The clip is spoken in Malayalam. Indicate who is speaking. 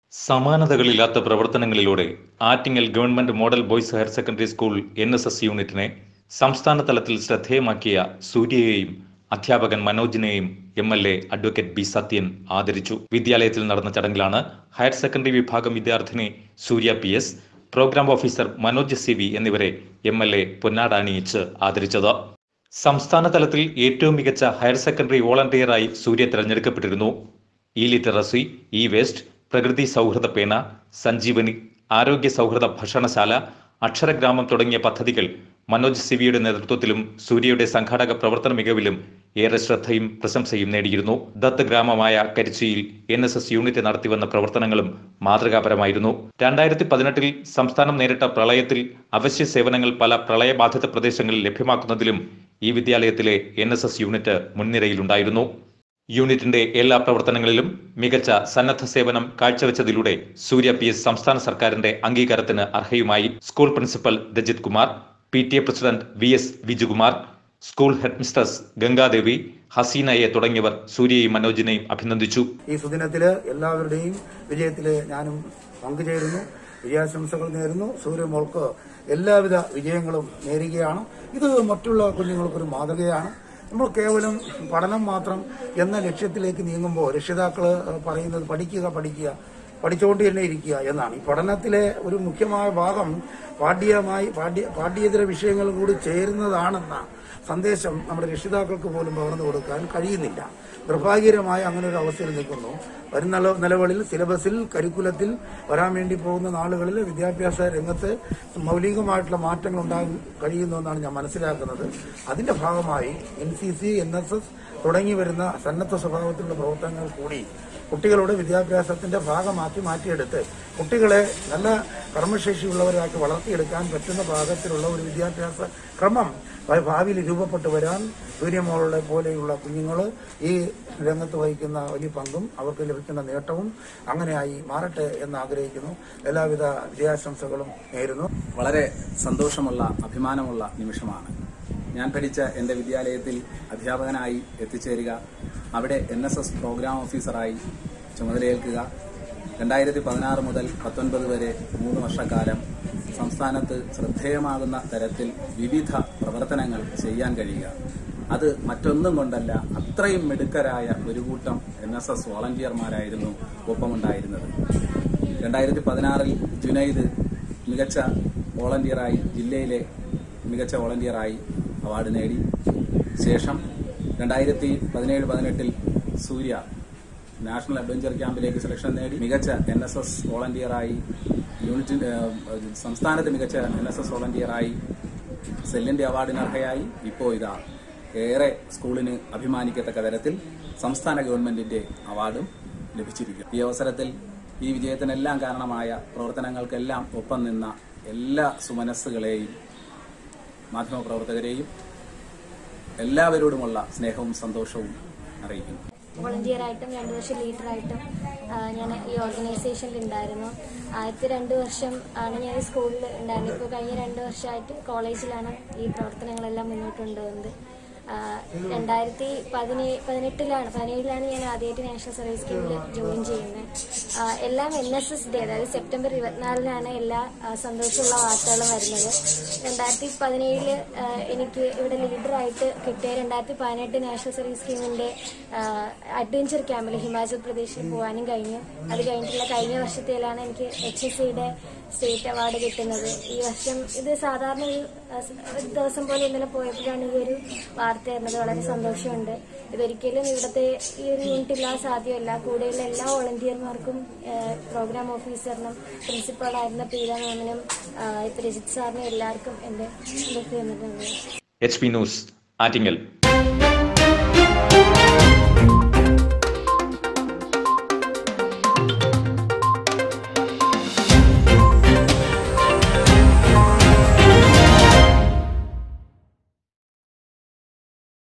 Speaker 1: സമാനതകളില്ലാത്ത പ്രവർത്തനങ്ങളിലൂടെ Attingal government model boys higher secondary school N S S യൂണിറ്റിനെ സംസ്ഥാന തലത്തിൽ ശ്രദ്ധേയമാക്കിയ സൂര്യയെയും അധ്യാപകൻ മനോജിനെയും M L A advocate B Sathyan ആദരിച്ചു വിദ്യാലയത്തിൽ നടന്ന ചടങ്ങിലാണ് ഹയർ സെക്കൻഡറി വിഭാഗം വിദ്യാർത്ഥിനി Surya P S program officer Manoj C V എന്നിവരെ എം എൽ എ പൊന്നാടണിയിച്ച് ആദരിച്ചത് സംസ്ഥാന തലത്തിൽ ഏറ്റവും മികച്ച ഹയർ സെക്കൻഡറി വോളണ്ടിയറായി സൂര്യ തിരഞ്ഞെടുക്കപ്പെട്ടിരുന്നു ഇ ലിറ്ററസി ഇ വേസ്റ്റ് പ്രകൃതി സൗഹൃദ പേന സഞ്ജീവനി ആരോഗ്യ സൗഹൃദ ഭക്ഷണശാല അക്ഷരഗ്രാമം തുടങ്ങിയ പദ്ധതികൾ മനോജ് സിവിയുടെ നേതൃത്വത്തിലും സൂര്യയുടെ സംഘാടക പ്രവർത്തന മികവിലും ഏറെ ശ്രദ്ധയും പ്രശംസയും നേടിയിരുന്നു ദത്ത് ഗ്രാമമായ കരിച്ചിയിൽ എൻ എസ് എസ് യൂണിറ്റ് നടത്തിവന്ന പ്രവർത്തനങ്ങളും മാതൃകാപരമായിരുന്നു രണ്ടായിരത്തി പതിനെട്ടിൽ സംസ്ഥാനം നേരിട്ട പ്രളയത്തിൽ അവശ്യ സേവനങ്ങൾ പല പ്രളയബാധിത പ്രദേശങ്ങളിൽ ലഭ്യമാക്കുന്നതിലും ഈ വിദ്യാലയത്തിലെ എൻ എസ് എസ് യൂണിറ്റ് മുൻനിരയിലുണ്ടായിരുന്നു യൂണിറ്റിന്റെ എല്ലാ പ്രവർത്തനങ്ങളിലും മികച്ച സന്നദ്ധ സേവനം കാഴ്ചവെച്ചതിലൂടെ സൂര്യ പി എസ് സംസ്ഥാന സർക്കാരിന്റെ അംഗീകാരത്തിന് അർഹയുമായി school principal Rajith Kumar P T A president V S Vijukumar school head mistress Gangadevi ഹസീനയെ തുടങ്ങിയവർ സൂര്യയെയും മനോജിനെയും അഭിനന്ദിച്ചു
Speaker 2: ഈ സുദിനത്തില് എല്ലാവരുടെയും വിജയത്തില് ഞാനും പങ്കുചേരുന്നു വിജയാശംസകൾ നേരുന്നു സൂര്യമോൾക്ക് എല്ലാവിധ വിജയങ്ങളും നേരുകയാണ് ഇത് മറ്റുള്ള കുഞ്ഞുങ്ങൾക്കൊരു മാതൃകയാണ് നമ്മൾ കേവലം പഠനം മാത്രം എന്ന ലക്ഷ്യത്തിലേക്ക് നീങ്ങുമ്പോൾ രക്ഷിതാക്കള് പറയുന്നത് പഠിക്കുക പഠിക്കുക പഠിച്ചുകൊണ്ട് തന്നെ ഇരിക്കുക എന്നാണ് ഈ പഠനത്തിലെ ഒരു മുഖ്യമായ ഭാഗം പാഠ്യമായി പാഠ്യ പാഠ്യേതര വിഷയങ്ങൾ കൂടി ചേരുന്നതാണെന്ന സന്ദേശം നമ്മുടെ രക്ഷിതാക്കൾക്ക് പോലും പകർന്നു കൊടുക്കാൻ കഴിയുന്നില്ല നിർഭാഗ്യകരമായ അങ്ങനെ ഒരു അവസ്ഥയിൽ നിൽക്കുന്നു വരുന്ന നില- നിലകളിൽ സിലബസിൽ കരിക്കുലത്തിൽ വരാൻ വേണ്ടി പോകുന്ന നാളുകളിൽ വിദ്യാഭ്യാസ രംഗത്ത് മൗലികമായിട്ടുള്ള മാറ്റങ്ങൾ ഉണ്ടാകാൻ കഴിയുന്നു എന്നാണ് ഞാൻ മനസ്സിലാക്കുന്നത് അതിന്റെ ഭാഗമായി N C C N S S തുടങ്ങി വരുന്ന സന്നദ്ധ സ്വഭാവത്തിലുള്ള പ്രവർത്തനങ്ങൾ കൂടി കുട്ടികളുടെ വിദ്യാഭ്യാസത്തിന്റെ ഭാഗമാക്കി മാറ്റിയെടുത്ത് കുട്ടികളെ നല്ല കർമ്മശേഷിയുള്ളവരാക്കി വളർത്തിയെടുക്കാൻ പറ്റുന്ന പാകത്തിലുള്ള ഒരു വിദ്യാഭ്യാസ ക്രമം ഭ- ഭാവിയിൽ രൂപപ്പെട്ടു വരാൻ സൂര്യമോളുടെ പോലെയുള്ള കുഞ്ഞുങ്ങൾ ഈ രംഗത്ത് വഹിക്കുന്ന വലിയ പങ്കും അവർക്ക് ലഭിക്കുന്ന നേട്ടവും അങ്ങനെയായി മാറട്ടെ എന്ന് ആഗ്രഹിക്കുന്നു എല്ലാവിധ വിജയാശംസകളും നേരുന്നു
Speaker 3: വളരെ സന്തോഷമുള്ള അഭിമാനമുള്ള നിമിഷമാണ് ഞാൻ പഠിച്ച എൻ്റെ വിദ്യാലയത്തിൽ അധ്യാപകനായി എത്തിച്ചേരുക അവിടെ എൻ എസ് എസ് പ്രോഗ്രാം ഓഫീസറായി ചുമതലയേൽക്കുക രണ്ടായിരത്തി പതിനാറ് മുതൽ പത്തൊൻപത് വരെ മൂന്ന് വർഷക്കാലം സംസ്ഥാനത്ത് ശ്രദ്ധേയമാകുന്ന തരത്തിൽ വിവിധ പ്രവർത്തനങ്ങൾ ചെയ്യാൻ കഴിയുക അത് മറ്റൊന്നും കൊണ്ടല്ല അത്രയും മിടുക്കരായ ഒരു കൂട്ടം എൻ എസ് എസ് വോളണ്ടിയർമാരായിരുന്നു ഒപ്പമുണ്ടായിരുന്നത് രണ്ടായിരത്തി പതിനാറിൽ ജുനൈദ് മികച്ച വോളണ്ടിയറായി ജില്ലയിലെ മികച്ച വോളണ്ടിയറായി അവാർഡ് നേടി ശേഷം രണ്ടായിരത്തി പതിനേഴ് പതിനെട്ടിൽ സൂര്യ നാഷണൽ അഡ്വഞ്ചർ ക്യാമ്പിലേക്ക് സെലക്ഷൻ നേടി മികച്ച എൻ എസ് എസ് വോളണ്ടിയറായി യൂണിറ്റ് ഏഹ്, സംസ്ഥാനത്ത് മികച്ച എൻ എസ് എസ് വോളണ്ടിയറായി സെല്ലിന്റെ അവാർഡിന് അർഹയായി ഇപ്പോൾ ഇതാ ഏറെ സ്കൂളിന് അഭിമാനിക്കത്തക്ക തരത്തിൽ സംസ്ഥാന ഗവൺമെന്റിന്റെ അവാർഡും ലഭിച്ചിരിക്കും ഈ അവസരത്തിൽ ഈ വിജയത്തിനെല്ലാം കാരണമായ പ്രവർത്തനങ്ങൾക്കെല്ലാം ഒപ്പം നിന്ന എല്ലാ സുമനസ്സുകളെയും മാധ്യമപ്രവർത്തകരെയും എല്ലാവരോടുമുള്ള സ്നേഹവും സന്തോഷവും അറിയിക്കുന്നു
Speaker 4: വോളണ്ടിയർ ആയിട്ടും രണ്ട് വർഷം ലീഡറായിട്ടും ഞാൻ ഈ ഓർഗനൈസേഷനിൽ ഉണ്ടായിരുന്നു ആദ്യത്തെ രണ്ട് വർഷം ആണ് ഞാൻ ഈ സ്കൂളിൽ ഉണ്ടായിരുന്നത് ഇപ്പോൾ കഴിഞ്ഞ രണ്ട് വർഷമായിട്ട് കോളേജിലാണ് ഈ പ്രവർത്തനങ്ങളെല്ലാം മുന്നോട്ട് കൊണ്ടുപോകുന്നത് ആ, രണ്ടായിരത്തി പതിനേഴ് പതിനെട്ടിലാണ് പതിനേഴിലാണ് ഞാൻ ആദ്യമായിട്ട് നാഷണൽ സർവീസ് സ്കീമിൽ ജോയിൻ ചെയ്യുന്നത് ആ, എല്ലാം എൻ എസ് എസ് ഡേ അതായത് സെപ്റ്റംബർ ഇരുപത്തിനാലിനാണ് എല്ലാ ആ, സന്തോഷമുള്ള വാർത്തകളും വരുന്നത് രണ്ടായിരത്തി പതിനേഴില് എനിക്ക് ഇവിടെ ലീഡറായിട്ട് കിട്ടിയ രണ്ടായിരത്തി പതിനെട്ട് നാഷണൽ സർവീസ് സ്കീമിന്റെ അഡ്വഞ്ചർ ക്യാമ്പിൽ ഹിമാചൽ പ്രദേശിൽ പോകാനും കഴിഞ്ഞു അത് കഴിഞ്ഞിട്ടുള്ള കഴിഞ്ഞ വർഷത്തേലാണ് എനിക്ക് എച്ച് എസ് സിയുടെ സ്റ്റേറ്റ് അവാർഡ് കിട്ടുന്നത് ഈ വർഷം ഇത് സാധാരണ ഒരു ആ, സ് ഒരു ദിവസം പോലെ ഇന്നലെ പോയപ്പോഴാണ് ഈ ഒരു വാർത്ത വരുന്നത് വളരെ സന്തോഷമുണ്ട് ഇതൊരിക്കലും ഇവിടുത്തെ ഈ ഒരു യൂണിറ്റ് ഇല്ലാതെ സാധ്യമല്ല കൂടെയുള്ള എല്ലാ വോളണ്ടിയർമാർക്കും പ്രോഗ്രാം ഓഫീസറിനും പ്രിൻസിപ്പളായിരുന്ന പീത മാമിനും ഇപ്പൊ രജിത് സാറിനും എല്ലാവർക്കും എന്റെ ഹൃദയം
Speaker 1: എച്ച് പി ന്യൂസ് ആറ്റിങ്ങൽ